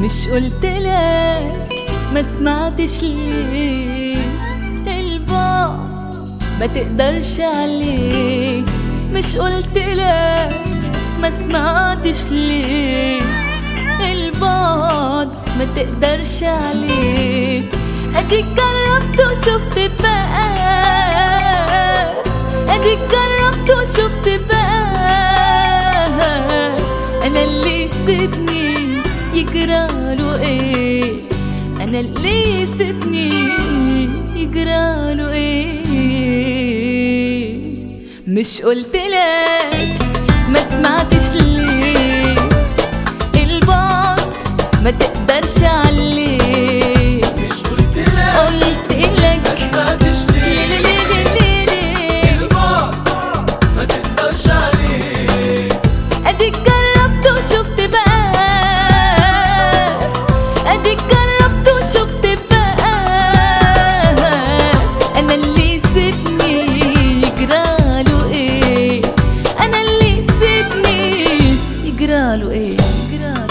مش قلتلك ما سمعتش ليه البعد ما تقدرش عليه مش قلتلك ما سمعتش ليه البعد ما تقدرش عليه اديك جربت وشفت بقى اديك جربت وشفت بقى انا اللي سيبني يجراله ايه انا اللي سيبني يجراله ايه مش قلتلك ما سمعتش ليه البعد ما تقدرش عليه مش قلت لك قلتلك ما سمعتش ليه ليه ليه ليه ليه ليه البعد ما تقدرش عليه اديك جربت وشفت بقى اديك جربت وشفت بقى انا اللي سيبني يجراله ايه انا اللي سيبني يجراله ايه يجراله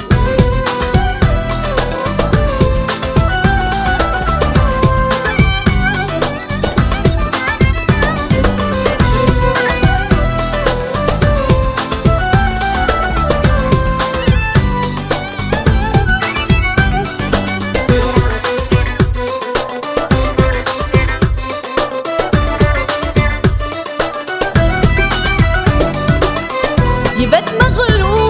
يبات مغلوب